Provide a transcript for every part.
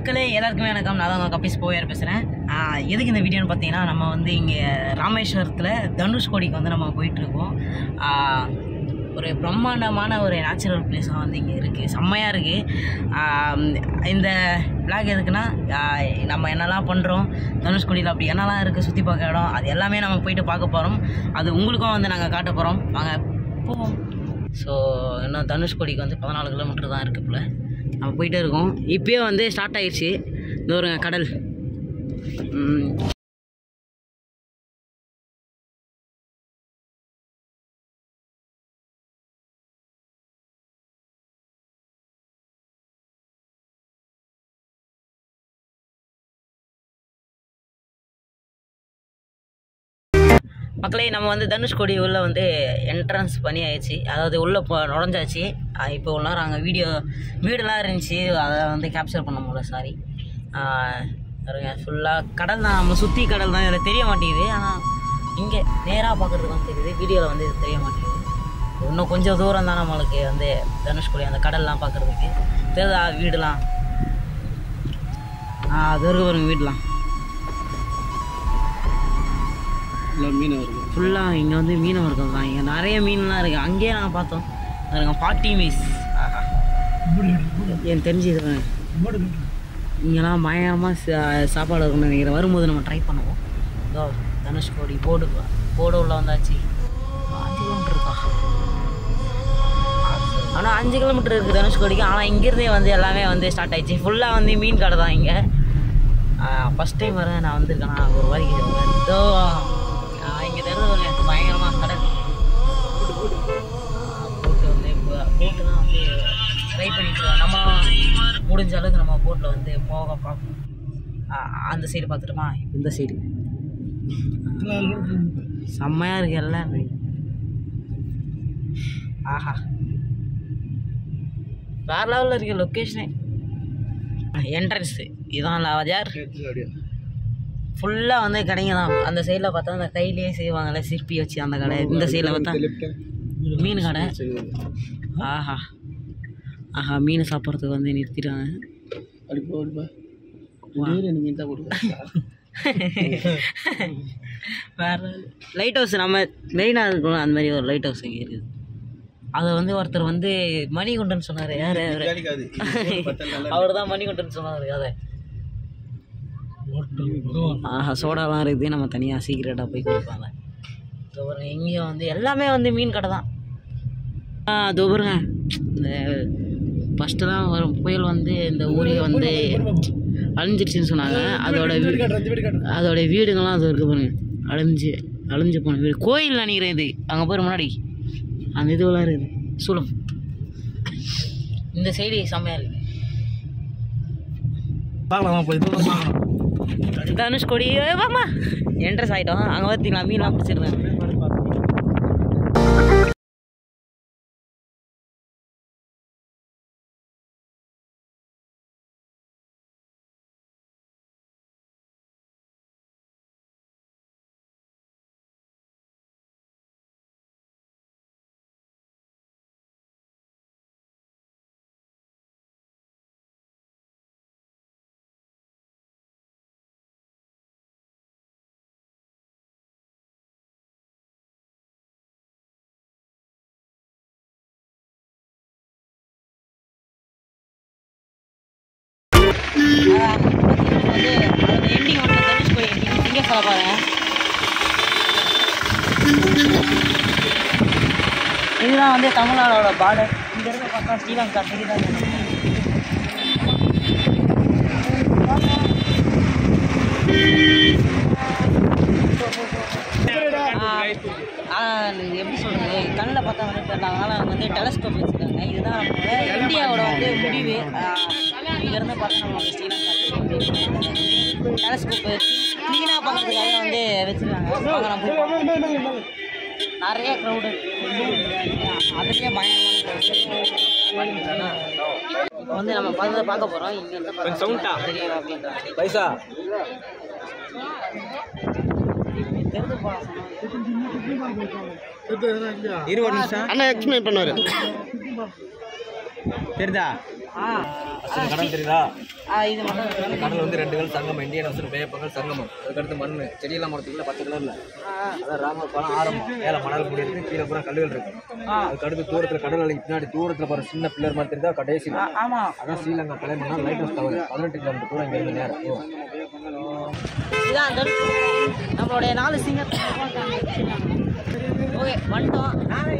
மக்களே எல்லாருக்குமே வணக்கம் நான் தான் உங்கள் கப்பீஸ் போயார் பேசுகிறேன் எதுக்கு இந்த வீடியோன்னு பார்த்தீங்கன்னா நம்ம வந்து இங்கே ராமேஸ்வரத்தில் தனுஷ்கோடிக்கு வந்து நம்ம போயிட்டுருக்கோம் ஒரு பிரம்மாண்டமான ஒரு நேச்சுரல் பிளேஸாக வந்து இங்கே இருக்குது செம்மையாக இருக்குது இந்த பிளாக் எதுக்குன்னா ஆஹ் நம்ம என்னெல்லாம் பண்ணுறோம் தனுஷ்கோடியில் அப்படி என்னெல்லாம் இருக்குது சுற்றி பார்க்க இடம் அது எல்லாமே நம்ம போயிட்டு பார்க்க போகிறோம் அது உங்களுக்கும் வந்து நாங்கள் காட்ட போகிறோம் வாங்க போவோம் ஸோ இன்னும் தனுஷ்கோடிக்கு வந்து பதினாலு கிலோமீட்டர் தான் இருக்குது போல் நம்ம போயிட்டே இருக்கோம் இப்பயே வந்து ஸ்டார்ட் ஆயிடுச்சு இந்த ஒரு கடல் ம், மக்களே நம்ம வந்து தனுஷ்கோடி உள்ள வந்து என்ட்ரன்ஸ் பண்ணி ஆயிடுச்சு அதாவது உள்ளே போ நுழைஞ்சாச்சு ஆஹ் இப்போ உள்ள நாங்கள் வீடியோ வீடெல்லாம் இருந்துச்சு அதை வந்து கேப்சர் பண்ண முடியல சாரி ஃபுல்லாக கடல் தான் நம்ம சுற்றி கடல் தான் இதில் தெரிய மாட்டேங்குது ஆனால் இங்கே நேராக பார்க்குறதுக்கு வந்து தெரியுது வீடியோவில் வந்து இது தெரிய மாட்டேங்குது இன்னும் கொஞ்சம் தூரம் தான் நம்மளுக்கு வந்து தனுஷ்கோடி அந்த கடல்லாம் பார்க்குறதுக்கு தெரியுதா வீடுலாம் ஆ அது இருக்கு பாருங்க வீடெலாம் எல்லாம் மீன் வருது ஃபுல்லாக இங்கே வந்து மீனவர்கள் தான் இங்கே நிறைய மீன்லாம் இருக்குது அங்கேயே நாங்கள் பார்த்தோம் பாருங்க பாட்டி மீஸ் ஆஹா எனக்கு தெரிஞ்சு இது பாருங்க. இங்கெல்லாம் பயங்கரமாக சா- சாப்பாடு இருக்கும்னு நினைக்கிறேன் வரும்போது நம்ம ட்ரை பண்ணுவோம் இதோ தனுஷ்கோடி போர்டு போர்டு உள்ள வந்தாச்சு அஞ்சு கிலோமீட்டர் இருக்கா ஆனால் அஞ்சு கிலோமீட்டர் இருக்குது தனுஷ்கோடிக்கு ஆனால் இங்கேருந்தே வந்து எல்லாமே வந்து ஸ்டார்ட் ஆயிடுச்சு ஃபுல்லாக வந்து மீன் கடை தான் இங்கே ஃபஸ்ட் டைம் வரேன் நான் வந்திருக்கேன் நான் ஒரு வாரி இதோ இங்கே தெரிஞ்சு வருங்க பயங்கரமாக கடல் போட்டு வந்து இப்போ போட்டு தான் வந்து ட்ரை பண்ணிட்டு இருக்கோம் நம்ம முடிஞ்ச அளவுக்கு நம்ம போட்டில் வந்து போக பார்க்கணும் ஆ, அந்த சைடு பார்த்துட்டோமா இந்த சைடு செம்மையாக இருக்கு எல்லாம் ஆஹா வேற லெவலில் இருக்கு லொக்கேஷனே என்ட்ரன்ஸு இதான் லாவாஜார் ஃபுல்லாக வந்து கடைங்க தான் அந்த சைடில் பார்த்தா அந்த கையிலேயே செய்வாங்கல்ல சிற்பி வச்சு அந்த கடை இந்த சைடில் பார்த்தா மீன் கடை ஆஹா ஆஹா மீன் சாப்பிட்றதுக்கு வந்து நிறுத்திட்டாங்க அடிப்பா அடிப்பா நீர் மீன் தான் போடுவேன் வேற லைட் ஹவுஸ் நம்ம மெயினாக இருக்கணும் அந்த மாதிரி ஒரு லைட் ஹவுஸ் இங்கே இருக்குது அதை வந்து ஒருத்தர் வந்து மணிகுண்டன் சொன்னார் யார் வேலைக்காது அவர் தான் மணிகுண்டன் சொன்னார் அதை ஆஹா சோடாலாம் இருக்குது நம்ம தனியாக சீக்கிரட்டாக போய் குடிப்பாங்க இதோ பாருங்க எங்கேயும் வந்து எல்லாமே வந்து மீன் கடை தான் ஆ அதோ பாருங்க இந்த ஃபஸ்ட்டு தான் வரும் புயல் வந்து இந்த ஊரே வந்து அழிஞ்சிருச்சுன்னு சொன்னாங்க அதோட வீ- அதோட வீடுங்கள்லாம் அது இருக்கு பாருங்க அழிஞ்சு அழிஞ்சு போன வீடு கோயில் நினைக்கிறேன் இது அங்கே போகிற முன்னாடி அந்த இதுவெல்லாம் இருக்குது சூலம் இந்த சைடு செம்மையாக இருக்குது பார்க்கலாம் போய் பார்க்கலாம் தனுஷ்கோடி ஏய், வாமா என்ட்ரஸ் ஆகிட்டோம் அங்கே பார்த்தீங்களா மீன்லாம் பிடிச்சிருந்தேன் வந்து அதோட எண்டிங் வந்து தனுஷ்கோடி எண்டிங் இங்கே சொல்ல பாருங்க இதுதான் வந்து தமிழ்நாடோட பார்டர் இங்க இருந்து பார்த்தா ஸ்ரீலங்கா தெரியுதா எப்படி சொல்றது கண்ணில் பார்த்தா வந்து தெரியல அதனால அவங்க வந்து டெலஸ்கோப் வச்சுருக்காங்க இதுதான் நம்மளோட இந்தியாவோட வந்து முடிவு இங்கேருந்து பார்த்தா நம்ம ஸ்ரீலங்கா டெலஸ்கோப் வச்சு க்ளீனாக பார்க்கறதுக்காக வந்து வச்சுருக்காங்க வாங்க நம்ம போய் பார்ப்போம். நிறைய க்ரௌடு அதுலேயே பயங்கரமான இப்போ வந்து நம்ம பார்த்து பார்க்க போகிறோம் இங்கேருந்து சவுண்டா? தெரியும் அப்படின்றாங்க பைசா தெரிஞ்சு போகலாம் இருபது நிமிஷம் அண்ணா எக்ஸ்பிளைன் பண்ணுவாரு தெரியுதா ஆ சரி, கடல் தெரியுதா ஆ இது மட்டும் அந்த கடல் வந்து ரெண்டு கல் சங்கமம் இந்தியன் ஓசன் பேப்பங்கள் சங்கமம் அதுக்கடுத்து மண் செடியெல்லாம் மரத்துக்குள்ள பச்சை கலர்ல அதான் ராமர் பாலம் ஆரம்பம் மேல மணல் முடி இருக்கு கீழே பூரா கல்லுகள் இருக்கு அதுக்கடுத்து தூரத்துல கடல் அலைக்கு பின்னாடி தூரத்துல போற சின்ன பிள்ளர் மாதிரி தெரியுதா கடைசி ஆமா அதான் Sri Lanka Talaimannar light house tower பதினெட்டு கிலோமீட்டர் தூரம் இங்க இருந்து நேரம் இதான் தனுஷ் நம்மளுடைய நாலு சிங்கர் ஓகே வந்துட்டோம்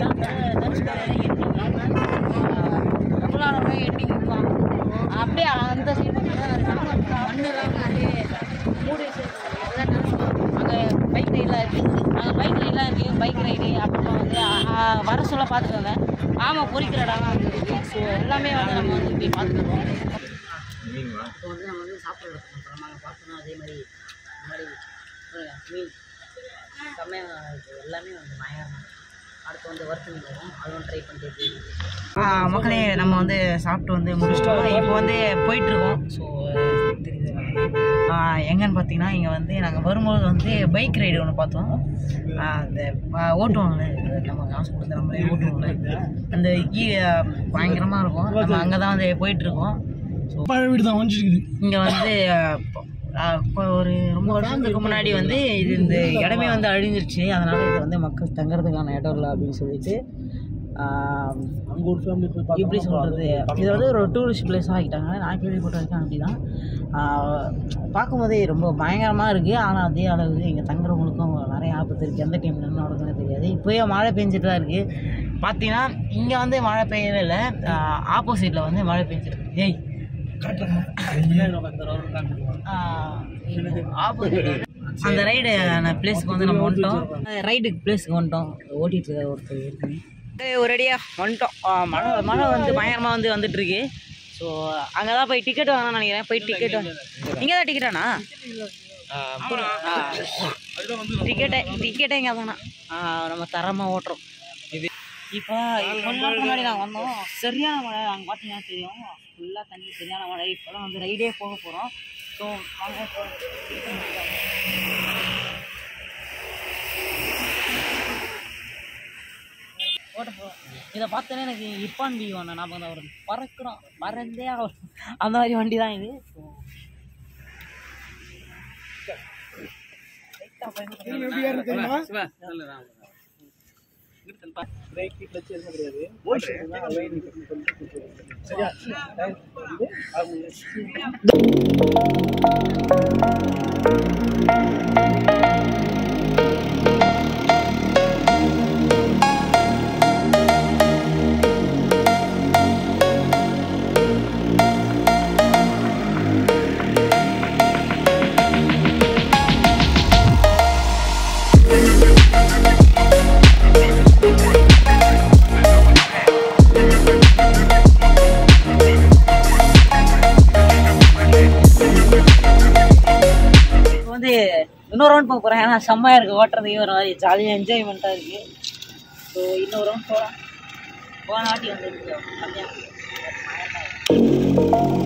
தமிழ்நாடோட எட்டிங் இருக்கும் அப்படியே அந்த சைடு மண்ணெல்லாம் அப்படியே மூடி அங்கே பைக் ரைடெலாம் இருக்குது அங்கே பைக் ரைடெலாம் இருக்குது பைக் ரைடு அப்புறம் வந்து ஆ, வர சொல்ல பார்த்துக்கோங்க ஆமாம் பொறிக்கிற இடம்லாம் அங்கே இருக்குது ஸோ எல்லாமே வந்து நம்ம வந்து இப்படி பார்த்துக்குறோம் இப்போ வந்து நம்ம வந்து சாப்பிட்ற இடத்துக்கு போகிறோம் நாங்கள் பார்த்தோம்னா அதே மாதிரி இந்த மாதிரி பாருங்க, மீன் செம்மையாக இருக்கு எல்லாமே வந்து பயங்கரமாக அடுத்து வந்து வறுத்து மீன் வரும் அதுவும் ட்ரை பண்ணிட்டு மக்களே நம்ம வந்து சாப்பிட்டு வந்து முடிச்சிட்டோம் இப்போ வந்து போயிட்டுருக்கோம் ஸோ தெரியுது ஆ, எங்கன்னு பார்த்தீங்கன்னா இங்கே வந்து நாங்கள் வரும்போது வந்து பைக் ரைடு ஒன்று பார்த்தோம் ஆ, அந்த ஆ, ஓட்டுவாங்களே நம்ம காசு கொடுத்து நம்மளே ஓட்டுவாங்களே அந்த ஈ பயங்கரமாக இருக்கும் நம்ம அங்கே தான் வந்து போயிட்டுருக்கோம் ஸோ பழைய வீடு தான் வந்துருக்குது இங்கே வந்து அஹ், இப்போ ஒரு ரொம்ப வருஷத்துக்கு முன்னாடி வந்து இது இந்த இடமே வந்து அழிஞ்சிருச்சு அதனால் இது வந்து மக்கள் தங்குறதுக்கான இடம் இல்லை அப்படின்னு சொல்லிட்டு ஆஹ், அங்கே ஒரு ஃபேமிலி போய் எப்படி சொல்கிறது இது வந்து ஒரு டூரிஸ்ட் பிளேஸாக ஆகிட்டாங்க நான் கேள்விப்பட்டிருக்கேன் அப்படி தான் பார்க்கும்போதே ரொம்ப பயங்கரமாக இருக்குது ஆனால் அதே அளவு இங்கே தங்குறவங்களுக்கும் நிறைய ஆபத்து இருக்குது எந்த டைமில் என்ன நடக்குதுன்னு தெரியாது இப்போயே மழை பெஞ்சிட்டு தான் இருக்குது பார்த்தீங்கன்னா இங்கே வந்து மழை பெய்யவே இல்லை ஆப்போசிட்டில் வந்து மழை பெஞ்சிருக்கு ஏய் ஆப்போசிட் அந்த ரைடு பிளேஸ்க்கு வந்து நம்ம வந்துட்டோம் ரைடுக்கு பிளேஸ்க்கு வந்துட்டோம் ஓட்டிட்டு இருக்க ஒருத்தர் இருக்கு ஒரேடியாக வந்துட்டோம் ஆ, மழை மழை வந்து பயங்கரமாக வந்து வந்துட்டு இருக்கு ஸோ அங்கே தான் போய் டிக்கெட் வாங்கணும்னு நினைக்கிறேன் போய் டிக்கெட் இங்கே தான் டிக்கெட்டாண்ணா டிக்கெட்டை டிக்கெட்டே இங்கே தானா நம்ம தரமாக ஓட்டுறோம் இப்போ கொஞ்ச நேரத்துக்கு முன்னாடி நாங்கள் வந்தோம் சரியான மழை அங்கே பார்த்தீங்கன்னா தெரியும் ஃபுல்லாக தண்ணி சரியான மழை இப்போ தான் வந்து ரைடே போக போகிறோம் ஸோ வாங்க இப்போ ஓட்ட போகிறோம் இதை பார்த்தோன்னே எனக்கு இப்பான் பி ஒன்று ஞாபகம் தான் வருது பறக்கிறோம் பறந்தே ஆகும் அந்த மாதிரி வண்டி தான் இது ஸோ எப்படி ஏறுறது தெரியுமா பிரேக் கிளச் எதுவும் கிடையாது ஓடிட்டு லைன் சரியா வந்து அவங்க இப்போ வந்து இன்னொரு ரவுண்ட் போக போகிறேன் ஏன்னா செம்மையாக இருக்குது ஓட்டுறதுக்கு ஒரு மாதிரி ஜாலியாக என்ஜாய்மெண்ட்டாக இருக்குது ஸோ இன்னொரு ரவுண்ட் போகலாம் போன வாட்டி வந்து கம்மியாக